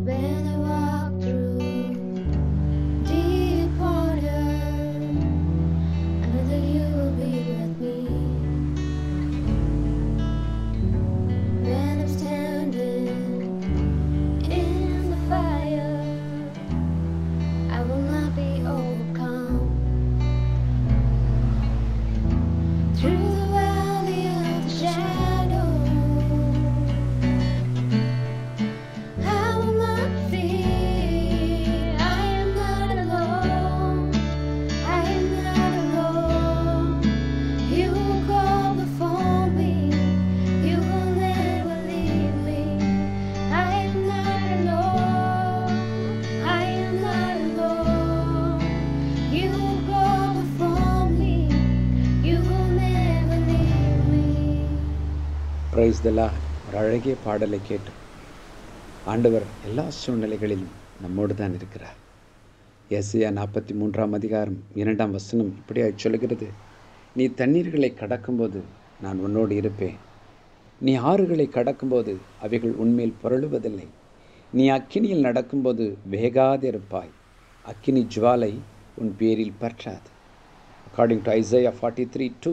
When I walk through deep water, I know that you will be with me. When I'm standing in the fire, I will not be overcome. Through the valley of the shadow, I will not fear. I am not alone. I am not alone. You will go before me. You will never leave me. I am not alone. I am not alone. You will go before me. You will never leave me. Praise தலா ஒரு அழகிய பாடலை கேட்டு ஆண்டவர் எல்லா சூழ்நிலைகளிலும் நம்மோடு தான் இருக்கிறார் ஏசியா நாற்பத்தி மூன்றாம் அதிகாரம் இரண்டாம் வசனம் இப்படியாய் சொல்கிறது நீ தண்ணீர்களை கடக்கும்போது நான் உன்னோடு இருப்பேன் நீ ஆறுகளை கடக்கும்போது அவைகள் உன்மேல் புரளுவதில்லை நீ அக்கினியில் நடக்கும்போது வேகாதிருப்பாய் அக்கினி ஜுவாலை உன் பேரில் பற்றாது according to Isaiah forty three two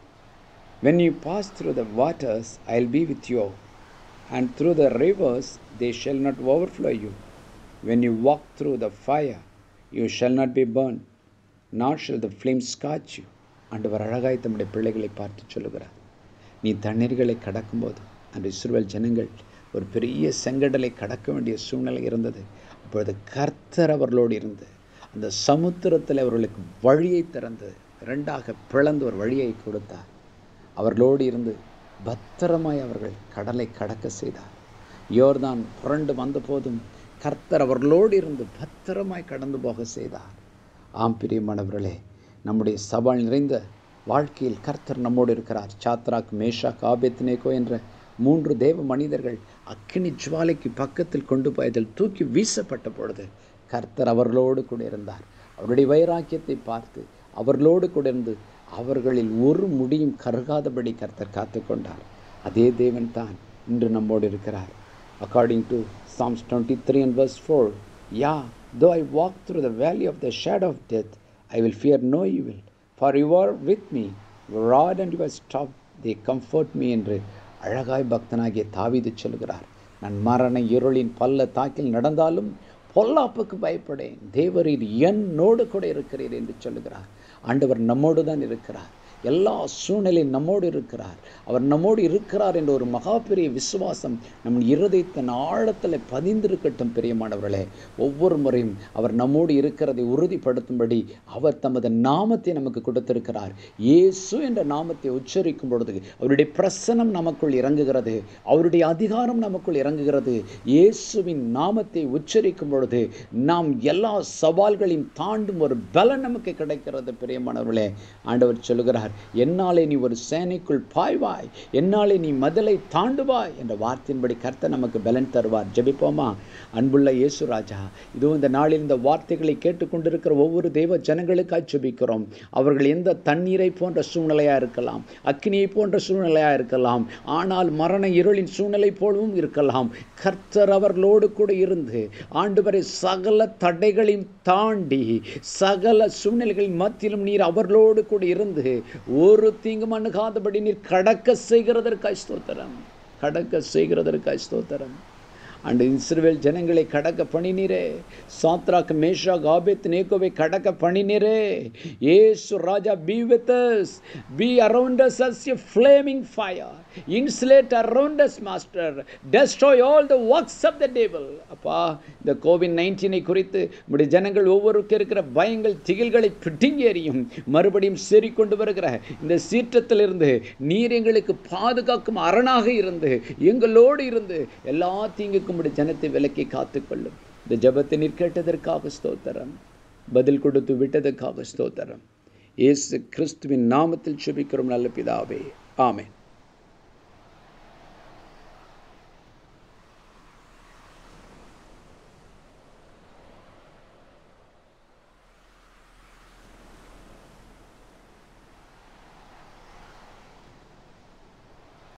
When you pass through the waters, I'll be with you, and through the rivers, they shall not overflow you. When you walk through the fire, you shall not be burned, nor shall the flames scorch you. ஆண்டவர் அழகாய் தம்முடைய பிள்ளைகளை பார்த்து சொல்லுகிறார் நீ தண்ணீர்களை கடக்கும்போது அந்த இஸ்ரவேல் ஜனங்கள் ஒரு பெரிய செங்கடலை கடக்க வேண்டிய சூழ்நிலை இருந்தது அப்பொழுது கர்த்தர் அவர்களோடு இருந்து அந்த சமுத்திரத்தில் அவர்களுக்கு வழியை திறந்து இரண்டாக பிளந்து ஒரு வழியை கொடுத்தார் அவர்களோடு இருந்து பத்திரமாய் அவர்கள் கடலை கடக்க செய்தார் யோர்தான் புரண்டு வந்தபோதும் கர்த்தர் அவர்களோடு இருந்து பத்திரமாய் கடந்து போக செய்தார் ஆம் பிரியமானவர்களே நம்முடைய சவால் நிறைந்த வாழ்க்கையில் கர்த்தர் நம்மோடு இருக்கிறார் சாத்ராக் மேஷாக் ஆபேத்னேகோ என்ற மூன்று தேவ மனிதர்கள் அக்கினி ஜுவாலைக்கு பக்கத்தில் கொண்டு போய் அதில் தூக்கி வீசப்பட்ட பொழுது கர்த்தர் அவர்களோடு கூட இருந்தார் அவருடைய வைராக்கியத்தை பார்த்து அவர்களோடு கூட இருந்து அவர்களில் ஒரு முடியும் கருகாதபடி கர்த்தர் காத்து கொண்டார் அதே தேவன் தான் இன்று நம்மோடு இருக்கிறார் according to Psalms twenty three and verse four yea though I walk through the valley of the shadow of death I will fear no evil for you are with me rod and your staff they comfort me என்று அழகாய் பக்தனாகிய தாவீது சொல்கிறார் நான் மரண இருளின் பல்ல தாக்கில் நடந்தாலும் பொல்லாப்புக்கு பயப்படேன் தேவரீர் என்னோடு கூட இருக்கிறீர் என்று சொல்லுகிறார் ஆண்டவர் நம்மோடு தான் இருக்கிறார் எல்லா சூழ்நிலையும் நம்மோடு இருக்கிறார் அவர் நம்மோடு இருக்கிறார் என்ற ஒரு மகா பெரிய விசுவாசம் நம் இருதயத்தின் ஆழத்தில் பதிந்திருக்கட்டும் பிரியமானவர்களே ஒவ்வொரு முறையும் அவர் நம்மோடு இருக்கிறதை உறுதிப்படுத்தும்படி அவர் தமது நாமத்தை நமக்கு கொடுத்திருக்கிறார் இயேசு என்ற நாமத்தை உச்சரிக்கும் பொழுது அவருடைய பிரசனம் நமக்குள் இறங்குகிறது அவருடைய அதிகாரம் நமக்குள் இறங்குகிறது இயேசுவின் நாமத்தை உச்சரிக்கும் பொழுது நாம் எல்லா சவால்களையும் தாண்டும் ஒரு பலன் நமக்கு கிடைக்கிறது பிரியமானவர்களே ஆண்டவர் சொல்லுகிறார் என்னாலே நீ ஒரு சேனைக்குள் பாய்வாய் என்னாலே நீ மதலை தாண்டுவாய் என்ற வார்த்தையின்படி கர்த்தர் நமக்கு பலன் தருவார் ஜெபிப்போமா அன்புள்ள இயேசு ராஜா இதோ இந்த நாளில் இந்த வார்த்தைகளை கேட்டுக்கொண்டிருக்கிற ஒவ்வொரு தெய்வ ஜனங்களுக்காய் ஜெபிக்கிறோம் அவர்கள் எந்த தண்ணீரை போன்ற சூழ்நிலையா இருக்கலாம் அக்னியை போன்ற சூழ்நிலையா இருக்கலாம் ஆனால் மரண இருளின் சூழ்நிலை போலவும் இருக்கலாம் கர்த்தர் அவர்களோடு கூட இருந்து ஆண்டு வரை சகல தடைகளையும் தாண்டி சகல சூழ்நிலைகளின் மத்தியிலும் நீர் அவர்களோடு கூட இருந்து ஒரு தீங்கும் அணுகாதபடி நீர் கடக்க செய்கிறதற்காய் ஸ்தோத்திரம் கடக்க செய்கிறதற்காய் ஸ்தோத்திரம் அண்டு இஸ்ரவேல் ஜனங்களை கடக்க பண்ணினீரே சாத்ராக் மேஷா காபேத் நேகோவை கடக்க பண்ணினீரே ஏசு ராஜா be with us be around us as a flaming fire insulate around us master destroy all the works of the devil அப்பா இந்த கோவிட் நைன்டீனை குறித்து நம்முடைய ஜனங்கள் ஒவ்வொருக்கும் இருக்கிற பயங்கள் திகில்களை பிடுங்கி எறியும் மறுபடியும் சேரிக்கொண்டு வருகிற இந்த சீற்றத்திலிருந்து நீர் எங்களுக்கு பாதுகாக்கும் அரணாக இருந்து எங்களோடு இருந்து எல்லா தீங்குக்கும் உடைய ஜனத்தை விலக்கி காத்துக்கொள்ளும் இந்த ஜபத்தை நீர் கேட்டதற்காக ஸ்தோத்திரம் பதில் கொடுத்து விட்டதற்காக ஸ்தோத்திரம் இயேசு கிறிஸ்துவின் நாமத்தில் சுபிக்கிறோம் நல்ல பிதாவே ஆமென்